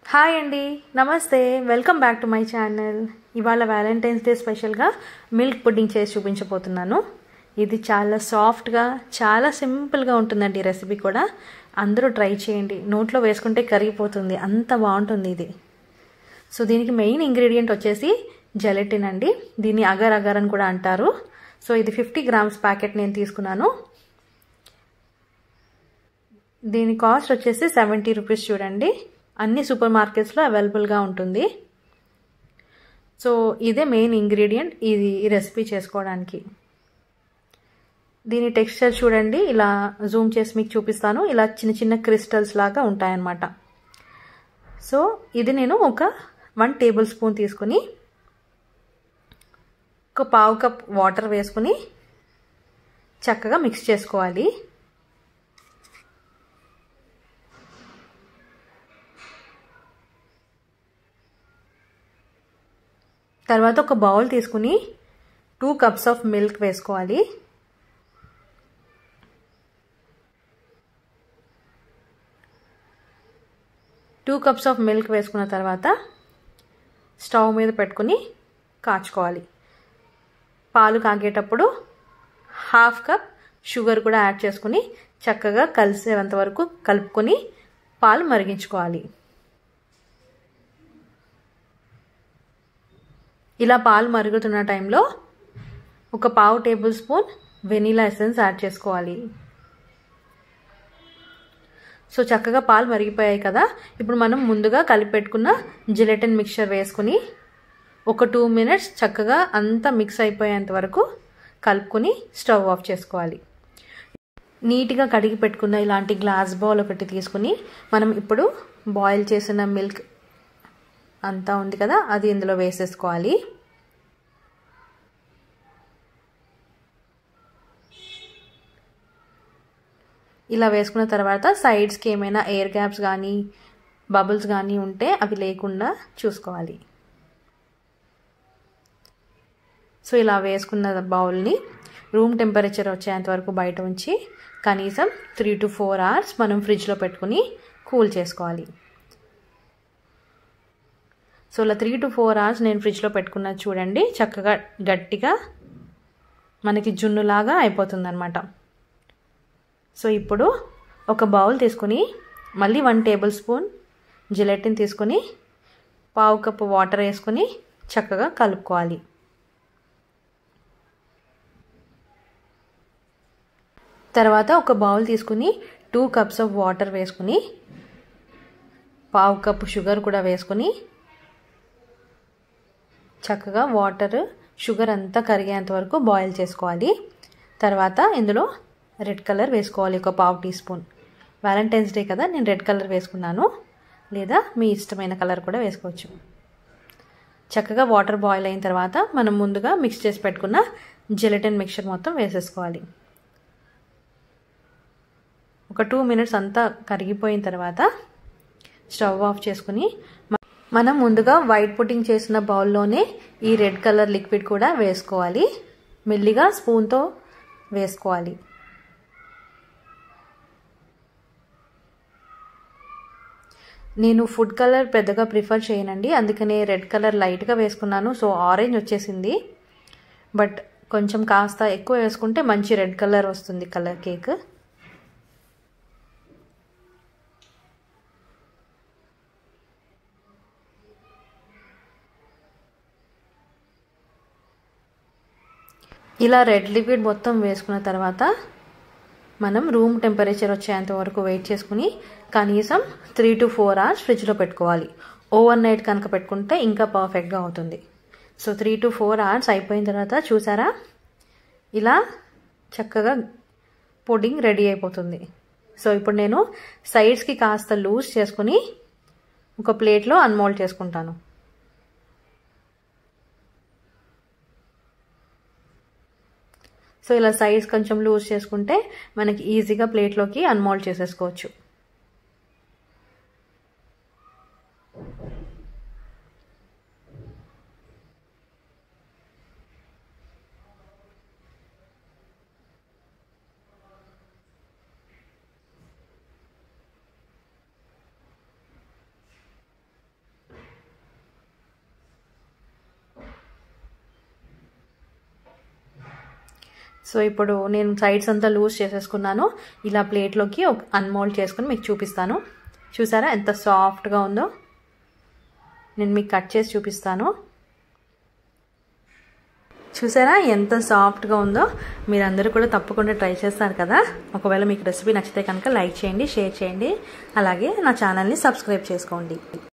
hi అండి నమస్తే welcome back to my channel ఇవాళ వ్యాలంటైన్స్ డే స్పెషల్గా మిల్క్ పుడ్డింగ్ చేసి చూపించబోతున్నాను ఇది చాలా సాఫ్ట్గా చాలా సింపుల్గా ఉంటుందండి ఈ రెసిపీ కూడా అందరూ ట్రై చేయండి నోట్లో వేసుకుంటే కరిగిపోతుంది అంత బాగుంటుంది ఇది సో దీనికి మెయిన్ ఇంగ్రీడియంట్ వచ్చేసి జెలటిన్ అండి దీన్ని అగర్ అగర్ అని కూడా అంటారు సో ఇది ఫిఫ్టీ గ్రామ్స్ ప్యాకెట్ నేను తీసుకున్నాను దీని కాస్ట్ వచ్చేసి సెవెంటీ రూపీస్ చూడండి అన్ని సూపర్ మార్కెట్స్లో అవైలబుల్గా ఉంటుంది సో ఇదే మెయిన్ ఇంగ్రీడియంట్ ఇది రెసిపీ చేసుకోవడానికి దీని టెక్స్చర్ చూడండి ఇలా జూమ్ చేసి మీకు చూపిస్తాను ఇలా చిన్న చిన్న క్రిస్టల్స్ లాగా ఉంటాయన్నమాట సో ఇది నేను ఒక వన్ టేబుల్ స్పూన్ తీసుకుని ఒక పావు కప్ వాటర్ వేసుకుని చక్కగా మిక్స్ చేసుకోవాలి తర్వాత ఒక బౌల్ తీసుకుని టూ కప్స్ ఆఫ్ మిల్క్ వేసుకోవాలి టూ కప్స్ ఆఫ్ మిల్క్ వేసుకున్న తర్వాత స్టవ్ మీద పెట్టుకుని కాచుకోవాలి పాలు కాగేటప్పుడు హాఫ్ కప్ షుగర్ కూడా యాడ్ చేసుకుని చక్కగా కలిసేంత వరకు కలుపుకొని పాలు మరిగించుకోవాలి ఇలా పాలు మరుగుతున్న టైంలో ఒక పావు tablespoon vanilla essence add చేసుకోవాలి సో చక్కగా పాలు మరిగిపోయాయి కదా ఇప్పుడు మనం ముందుగా కలిపి పెట్టుకున్న జిలెటిన్ మిక్చర్ వేసుకుని ఒక టూ మినిట్స్ చక్కగా అంతా మిక్స్ అయిపోయేంత వరకు కలుపుకొని స్టవ్ ఆఫ్ చేసుకోవాలి నీట్గా కడిగి పెట్టుకున్న ఇలాంటి గ్లాస్ బౌల్ ఒకటి తీసుకుని మనం ఇప్పుడు బాయిల్ చేసిన మిల్క్ అంతా ఉంది కదా అది ఇందులో వేసేసుకోవాలి ఇలా వేసుకున్న తర్వాత సైడ్స్కి ఏమైనా ఎయిర్ గ్యాప్స్ కానీ బబుల్స్ కానీ ఉంటే అవి లేకుండా చూసుకోవాలి సో ఇలా వేసుకున్న బౌల్ని రూమ్ టెంపరేచర్ వచ్చేంత వరకు బయట ఉంచి కనీసం త్రీ టు ఫోర్ అవర్స్ మనం ఫ్రిడ్జ్లో పెట్టుకుని కూల్ చేసుకోవాలి సో ఇలా త్రీ టు ఫోర్ అవర్స్ నేను ఫ్రిడ్జ్లో పెట్టుకున్నది చూడండి చక్కగా గట్టిగా మనకి జున్నులాగా అయిపోతుందన్నమాట సో ఇప్పుడు ఒక బౌల్ తీసుకుని మళ్ళీ వన్ టేబుల్ స్పూన్ జిలెటిన్ తీసుకొని పావు కప్పు వాటర్ వేసుకొని చక్కగా కలుపుకోవాలి తర్వాత ఒక బౌల్ తీసుకుని టూ కప్స్ ఆఫ్ వాటర్ వేసుకుని పావు కప్పు షుగర్ కూడా వేసుకొని చక్కగా వాటర్ షుగర్ అంతా కరిగేంత వరకు బాయిల్ చేసుకోవాలి తర్వాత ఇందులో రెడ్ కలర్ వేసుకోవాలి ఒక పావు టీ స్పూన్ వ్యాలంటైన్స్ డే కదా నేను రెడ్ కలర్ వేసుకున్నాను లేదా మీ ఇష్టమైన కలర్ కూడా వేసుకోవచ్చు చక్కగా వాటర్ బాయిల్ అయిన తర్వాత మనం ముందుగా మిక్స్ చేసి పెట్టుకున్న జెలటిన్ మిక్చర్ మొత్తం వేసేసుకోవాలి ఒక టూ మినిట్స్ అంతా కరిగిపోయిన తర్వాత స్టవ్ ఆఫ్ చేసుకుని మనం ముందుగా వైట్ పుట్టింగ్ చేసిన బౌల్లోనే ఈ రెడ్ కలర్ లిక్విడ్ కూడా వేసుకోవాలి మెల్లిగా స్పూన్తో వేసుకోవాలి నేను ఫుడ్ కలర్ పెద్దగా ప్రిఫర్ చేయనండి అందుకనే రెడ్ కలర్ లైట్గా వేసుకున్నాను సో ఆరెంజ్ వచ్చేసింది బట్ కొంచెం కాస్త ఎక్కువ వేసుకుంటే మంచి రెడ్ కలర్ వస్తుంది కలర్ కేక్ ఇలా రెడ్ లిక్విడ్ మొత్తం వేసుకున్న తర్వాత మనం రూమ్ టెంపరేచర్ వచ్చేంత వరకు వెయిట్ చేసుకుని కనీసం త్రీ టు ఫోర్ అవర్స్ ఫ్రిడ్జ్లో పెట్టుకోవాలి ఓవర్ నైట్ కనుక పెట్టుకుంటే ఇంకా పర్ఫెక్ట్గా అవుతుంది so three to four hours అయిపోయిన తర్వాత చూసారా ఇలా చక్కగా పుడ్డింగ్ రెడీ అయిపోతుంది సో ఇప్పుడు నేను సైడ్స్కి కాస్త లూజ్ చేసుకుని ఒక ప్లేట్లో అన్మోల్డ్ చేసుకుంటాను సో ఇలా సైజ్ కొంచెం లూజ్ చేసుకుంటే మనకి ఈజీగా ప్లేట్లోకి అన్మోల్డ్ చేసేసుకోవచ్చు సో ఇప్పుడు నేను సైడ్స్ అంతా లూజ్ చేసేసుకున్నాను ఇలా ప్లేట్లోకి అన్మోల్డ్ చేసుకుని మీకు చూపిస్తాను చూసారా ఎంత సాఫ్ట్గా ఉందో నేను మీకు కట్ చేసి చూపిస్తాను చూసారా ఎంత సాఫ్ట్గా ఉందో మీరందరూ కూడా తప్పకుండా ట్రై చేస్తారు కదా ఒకవేళ మీకు రెసిపీ నచ్చితే కనుక లైక్ చేయండి షేర్ చేయండి అలాగే నా ఛానల్ని సబ్స్క్రైబ్ చేసుకోండి